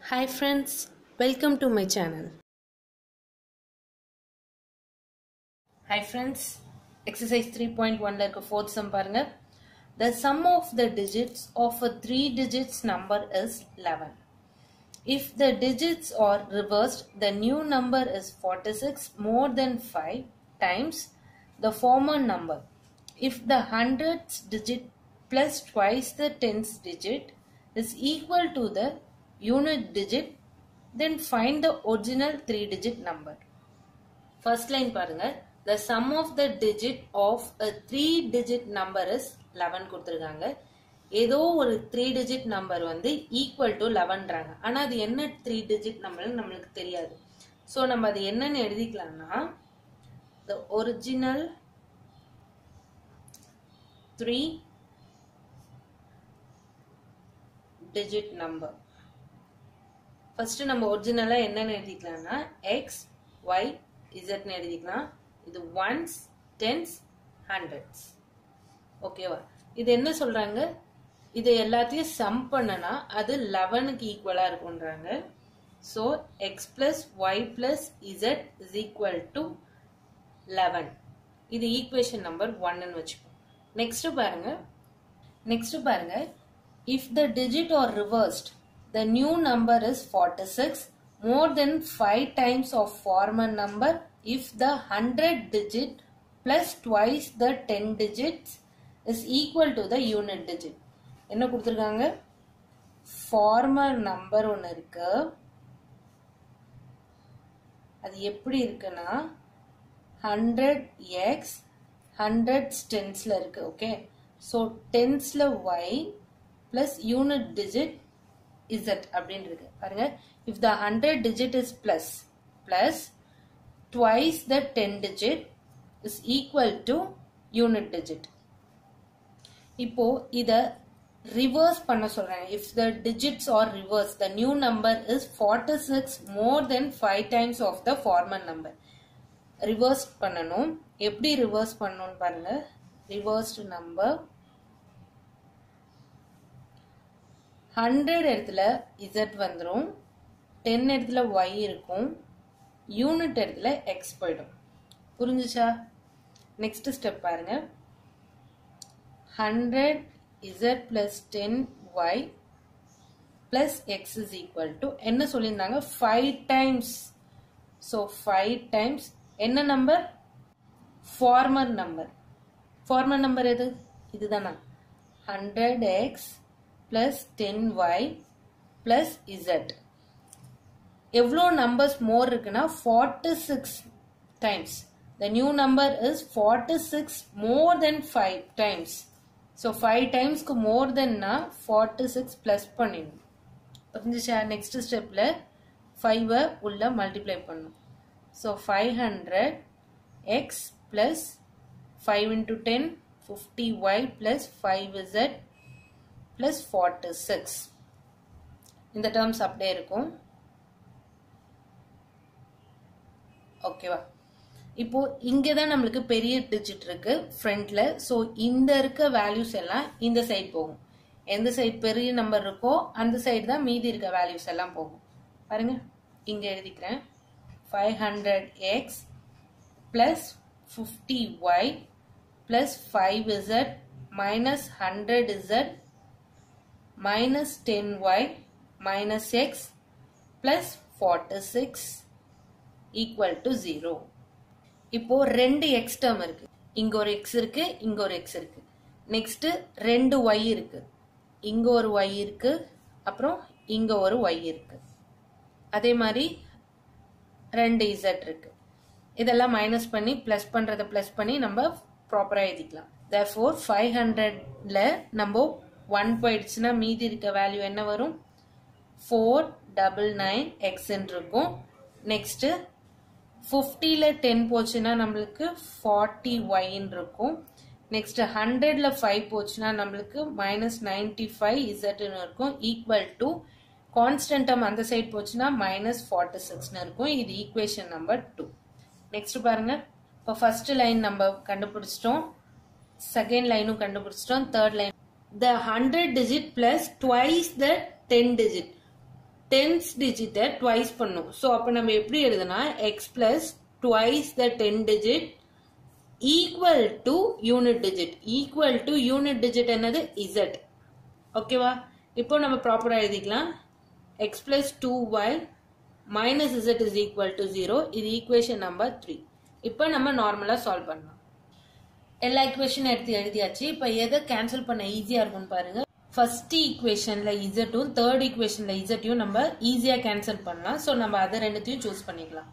Hi friends, welcome to my channel. Hi friends, exercise 3.1 ல இருக்க fourth sum பாருங்க. The sum of the digits of a three digits number is 11. If the digits are reversed, the new number is 46 more than 5 times the former number. If the hundredths digit plus twice the tens digit is equal to the unit digit, then find the original three digit number. First line பாருங்க the sum of the digit of a three digit number is 11 கொடுத்திருக்காங்க ஏதோ ஒரு three digit number வந்து equal to லெவன்றாங்க ஆனா அது என்ன three digit நம்பர்னு நம்மளுக்கு தெரியாது ஸோ நம்ம அது என்னன்னு எழுதிக்கலாம்னா the original three digit number first நம்ம ஒரிஜினலா என்னன்னு எழுதிக்கலாம்னா எக்ஸ் ஒய் இசட்னு எழுதிக்கலாம் இது ஒன்ஸ் டென்ஸ் ஹண்ட்ரட்ஸ் ஓகேவா இது என்ன சொல்றாங்க இது எல்லாத்தையும் சம் பண்ணனா அது லெவனுக்கு ஈக்குவலா இருக்கும்ன்றாங்க so X plus Y plus Z is equal to eleven இது ஈக்குவேஷன் நம்பர் ஒன்னு வச்சுப்போம் நெக்ஸ்ட் பாருங்க நெக்ஸ்ட் பாருங்க if the digit are reversed the new number is forty six more than five times of former number if the hundred digit plus twice the ten digits is equal to the unit digit என்ன கொடுத்துருக்காங்க formal number ஒன்று இருக்கு அது எப்படி இருக்குன்னா hundred X hundred டென்ஸ்ல இருக்கு okay so டென்ஸ்ல Y plus unit digit Z அப்படின்னு இருக்கு பாருங்க if the hundred digit is plus plus twice the ten digit is equal to unit digit இப்போ இத ரிவர்ஸ் பண்ண சொல்றேன் if the digits are reverse the new number is forty six more than five times of the former number reverse பண்ணணும் எப்படி reverse பண்ணணும்னு பாருங்க reversed number hundred இடத்துல Z வந்துடும் டென் இடத்துல ஒய் இருக்கும் யூனிட் இடத்துல எக்ஸ் போயிடும் புரிஞ்சுச்சா நெக்ஸ்ட் ஸ்டெப் பாருங்க hundred z plus 10y plus x is equal to என்ன சொல்லியிருந்தாங்க 5 times so 5 times என்ன number former number former number எது இதுதானா 100x plus 10y plus z எவ்வளோ நம்பர்ஸ் மோர் இருக்குன்னா 46 times the new number is 46 more than 5 times so five டைம்ஸ்க்கு more தென்னா forty six plus பண்ணிடணும் புரிஞ்சுச்சா நெக்ஸ்ட் ஸ்டெப்பில் ஃபைவை உள்ள மல்டிப்ளை பண்ணும் so five hundred X plus five into ten fifty Y plus five Z plus forty six இந்த terms அப்படியே இருக்கும் ஓகேவா இப்போ இங்கே தான் நம்மளுக்கு பெரிய டிஜிட் இருக்கு ஃப்ரண்ட்ல ஸோ இந்த இருக்க வேல்யூஸ் எல்லாம் இந்த சைட் போகும் எந்த சைட் பெரிய நம்பர் இருக்கோ அந்த சைடு தான் மீதி இருக்க வேல்யூஸ் எல்லாம் போகும் பாருங்க இங்க எழுதிக்கிறேன் five hundred X plus fifty Y plus five Z minus hundred Z minus ten Y minus X plus forty six equal to zero இப்போ ரெண்டு எக்ஸ் டேர்ம் இருக்கு இங்க ஒரு எக்ஸ் இருக்கு இங்க ஒரு எக்ஸ் இருக்கு நெக்ஸ்ட் ரெண்டு ஒய் இருக்கு இங்க ஒரு ஒய் இருக்கு அப்புறம் இங்க ஒரு ஒய் இருக்கு அதே மாதிரி ரெண்டு இசட் இருக்கு இதெல்லாம் மைனஸ் பண்ணி பிளஸ் பண்றத பிளஸ் பண்ணி நம்ம ப்ராப்பரா எழுதிக்கலாம் தேர்ஃபோர் ஃபைவ் ஹண்ட்ரட்ல நம்ம ஒன் போயிடுச்சுன்னா மீதி இருக்க வேல்யூ என்ன வரும் ஃபோர் டபுள் நைன் எக்ஸ்ன்னு இருக்கும் நெக்ஸ்ட் ஃபிஃப்டியில் டென் போச்சுன்னா நம்மளுக்கு ஃபார்ட்டி ஒய்ன்னு இருக்கும் நெக்ஸ்ட் ஹண்ட்ரட்ல ஃபைவ் போச்சுன்னா நம்மளுக்கு மைனஸ் நைன்டி ஃபைவ் இசட்னு இருக்கும் ஈக்குவல் டு கான்ஸ்டன்டம் அந்த சைட் போச்சுன்னா மைனஸ் ஃபார்ட்டி சிக்ஸ்னு இருக்கும் இது ஈக்குவேஷன் நம்பர் டூ நெக்ஸ்ட் பாருங்க இப்போ ஃபர்ஸ்ட் லைன் நம்ம கண்டுபிடிச்சிட்டோம் செகண்ட் லைனும் கண்டுபிடிச்சிட்டோம் third line the hundred digit plus twice the ten digit tens டிஜிட்டை ட்வைஸ் பண்ணும் ஸோ அப்போ நம்ம எப்படி எழுதுனா X plus twice the ten digit equal to unit digit equal to unit digit என்னது இசட் ஓகேவா இப்போ நம்ம ப்ராப்பராக எழுதிக்கலாம் X plus two Y minus Z is equal to zero இது ஈக்குவேஷன் நம்பர் த்ரீ இப்போ நம்ம நார்மலாக சால்வ் பண்ணலாம் எல்லா ஈக்குவேஷன் எடுத்து எழுதியாச்சு இப்போ எதை கேன்சல் பண்ண ஈஸியாக இருக்கும்னு பாருங்க ஃபர்ஸ்ட் ஈக்குவேஷன்ல இசட்டும் தேர்ட் ஈக்குவேஷன்ல இசட்டையும் நம்ம ஈஸியாக கேன்சல் பண்ணலாம் ஸோ நம்ம அதை ரெண்டுத்தையும் சூஸ் பண்ணிக்கலாம்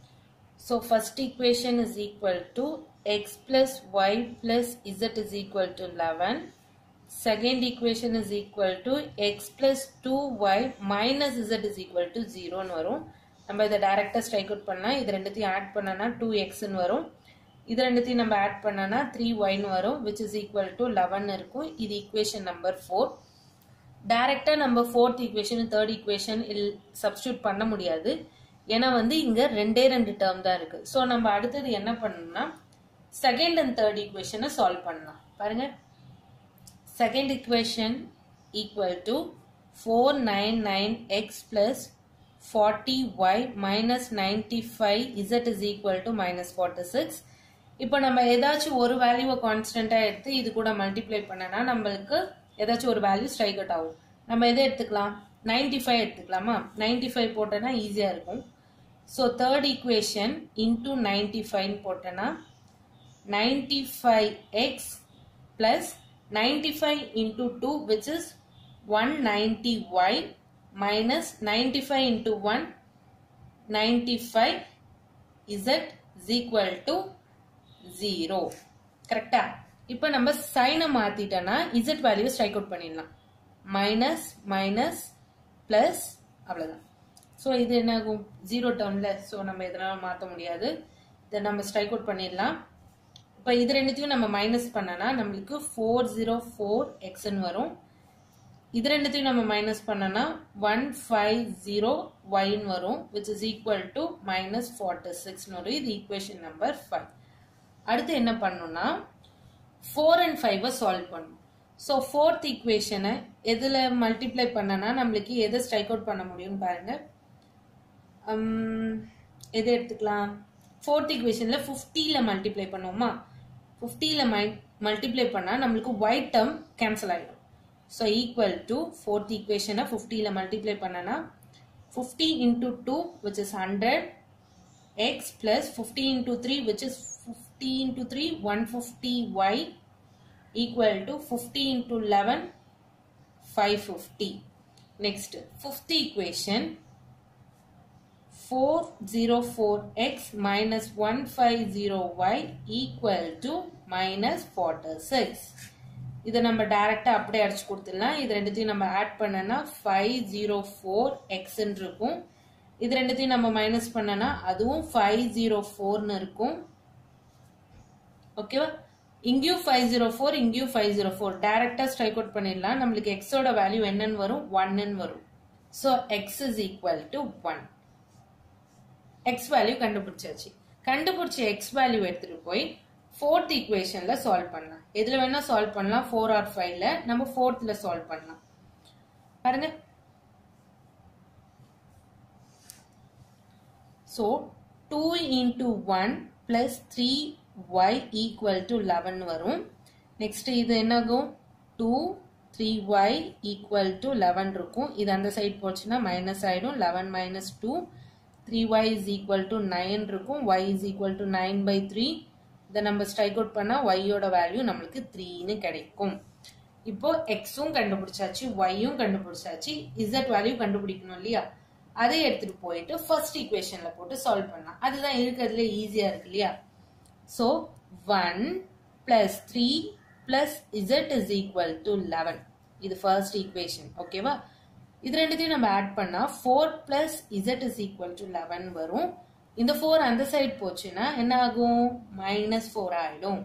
so first equation is equal to X plus Y plus Z is equal to eleven second equation is equal to X plus two Y minus Z is equal to ஜீரோன்னு வரும் நம்ம இதை டைரக்டாக strike out பண்ணலாம் இது ரெண்டுத்தையும் add பண்ணனா two எக்ஸ்ன்னு வரும் இது ரெண்டுத்தையும் நம்ம ஆட் பண்ணனா த்ரீ ஒய்னு வரும் which is equal to eleven இருக்கும் இது ஈக்குவேஷன் நம்பர் ஃபோர் டைரக்டாக நம்ம ஃபோர்த் ஈக்குவேஷன் தேர்ட் ஈக்குவேஷன் இல் சப்ஸ்டியூட் பண்ண முடியாது ஏன்னா வந்து இங்கே ரெண்டே ரெண்டு டேர்ம் தான் இருக்கு ஸோ நம்ம அடுத்தது என்ன பண்ணணும்னா செகண்ட் அண்ட் தேர்ட் ஈக்குவேஷனை சால்வ் பண்ணலாம் பாருங்க second equation equal to four nine nine X plus forty Y minus ninety five Z is equal to minus forty six இப்போ நம்ம ஏதாச்சும் ஒரு வேல்யூவை கான்ஸ்டன்டா எடுத்து இது கூட மல்டிப்ளை பண்ணனா நம்மளுக்கு ஏதாச்சும் ஒரு வேல்யூ ஸ்ட்ரைக் அவுட் ஆகும் நம்ம எதை எடுத்துக்கலாம் நைன்டி ஃபைவ் எடுத்துக்கலாமா நைன்டி ஃபைவ் போட்டோன்னா ஈஸியாக இருக்கும் so third equation into ninety five போட்டோன்னா ninety five X plus ninety five into two which is one ninety Y minus ninety five into one ninety five Z is equal to zero கரெக்டா இப்போ நம்ம சைனை மாத்திட்டோம்னா Z value strike out பண்ணிடலாம் minus minus plus அவ்வளோதான் so இது என்ன ஆகும் ஜீரோ டேர்ம்ல ஸோ நம்ம இதனால மாற்ற முடியாது இதை நம்ம ஸ்ட்ரைக் அவுட் பண்ணிடலாம் இப்போ இது ரெண்டுத்தையும் நம்ம மைனஸ் பண்ணனா நம்மளுக்கு ஃபோர் ஜீரோ ஃபோர் எக்ஸ்ன்னு வரும் இது ரெண்டுத்தையும் நம்ம மைனஸ் பண்ணனா ஒன் ஃபைவ் ஜீரோ ஒய்ன்னு வரும் which is equal to minus forty சிக்ஸ்னு வரும் இது ஈக்குவேஷன் நம்பர் ஃபைவ் அடுத்து என்ன பண்ணணும்னா ஃபோர் அண்ட் ஃபைவை சால்வ் பண்ணணும் ஸோ ஃபோர்த் ஈக்குவேஷனை எதில் மல்டிப்ளை பண்ணனா நம்மளுக்கு எதை ஸ்ட்ரைக் அவுட் பண்ண முடியும்னு பாருங்க எதை எடுத்துக்கலாம் ஃபோர்த் ஈக்குவேஷனில் ஃபிஃப்டியில் மல்டிப்ளை பண்ணுவோமா ஃபிஃப்டியில் மை மல்டிப்ளை பண்ணால் நம்மளுக்கு ஒயிட் டேர்ம் கேன்சல் ஆகிடும் ஸோ ஈக்குவல் டு ஃபோர்த் ஈக்குவேஷனை ஃபிஃப்டியில் மல்டிப்ளை பண்ணனா fifty into two which is hundred X plus fifty into three which is fifty into three one fifty Y equal to 50 into 11 550 next fifth equation 404x minus 150y equal to minus 46 இதை நம்ம டைரக்டா அப்படியே அடிச்சு கொடுத்துடலாம் இது ரெண்டுத்தையும் நம்ம add பண்ணனா ஃபைவ் ஜீரோ ஃபோர் எக்ஸ்ன்னு இருக்கும் இது ரெண்டுத்தையும் நம்ம மைனஸ் பண்ணனா அதுவும் ஃபைவ் ஜீரோ ஃபோர்னு இருக்கும் ஓகேவா இங்கேயும் ஃபைவ் ஜீரோ ஃபோர் இங்கேயும் ஃபைவ் ஜீரோ ஃபோர் டேரக்டா ஸ்ட்ரைக் அவுட் பண்ணிடலாம் நம்மளுக்கு எக்ஸோட வேல்யூ என்னன்னு வரும் ஒன்னு வரும் so X is equal to one X value கண்டுபிடிச்சாச்சு கண்டுபிடிச்ச எக்ஸ் வேல்யூ எடுத்துட்டு போய் ஃபோர்த் ஈக்குவேஷன்ல சால்வ் பண்ணலாம் எதுல வேணா சால்வ் பண்ணலாம் ஃபோர் ஆர் ஃபைவ்ல நம்ம ஃபோர்த்ல சால்வ் பண்ணலாம் பாருங்க so two into one plus three y equal to 11 வரும் நெக்ஸ்ட் இது என்னாகும் 2 3y equal to 11 இருக்கும் இது அந்த சைட் போச்சுன்னா மைனஸ் ஆயிடும் 11 minus two three Y is equal to nine இருக்கும் y is equal to nine by three இதை நம்ம ஸ்ட்ரைக் அவுட் பண்ணால் ஒய்யோட வேல்யூ நம்மளுக்கு த்ரீன்னு கிடைக்கும் இப்போ எக்ஸும் கண்டுபிடிச்சாச்சு ஒய்யும் கண்டுபிடிச்சாச்சு இசட் வேல்யூ கண்டுபிடிக்கணும் இல்லையா அதை எடுத்துட்டு போயிட்டு ஃபர்ஸ்ட் ஈக்குவேஷன்ல போட்டு சால்வ் பண்ணலாம் அதுதான் இருக்கிறதுல ஈஸியா இருக்கு இல்லையா So 1 plus 3 plus z is equal to 11. இது first equation. ஓகேவா இது ரெண்டுத்தையும் நம்ம ஆட் பண்ணா 4 plus z is equal to 11 வரும் இந்த 4 அந்த சைடு போச்சுன்னா என்ன ஆகும் மைனஸ் ஃபோர் ஆயிடும்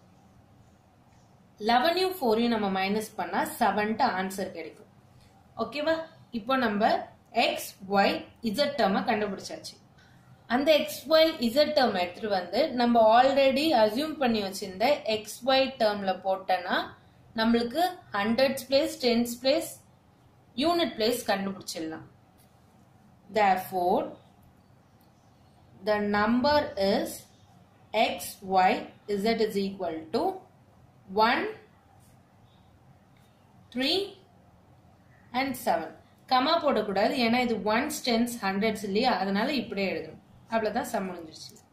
லெவனையும் ஃபோரையும் நம்ம மைனஸ் பண்ணா செவன்ட்டு ஆன்சர் கிடைக்கும் ஓகேவா இப்போ நம்ம எக்ஸ் ஒய் இசட் டேர்மை கண்டுபிடிச்சாச்சு அந்த எக்ஸ் ஒய் இசட் டேர்ம் எடுத்துட்டு வந்து நம்ம ஆல்ரெடி அசியூம் பண்ணி வச்சிருந்த எக்ஸ் ஒய் டேர்ம்ல போட்டோன்னா நம்மளுக்கு hundreds place tens place unit place கண்டுபிடிச்சிடலாம் therefore the number is x y z is equal to 1 3 and 7 comma போடக்கூடாது ஏன்னா இது ஒன்ஸ் டென்ஸ் ஹண்ட்ரட்ஸ் இல்லையா அதனால இப்படியே எழுதணும் அவ்வளவுதான் சம் முடிஞ்சிருச்சு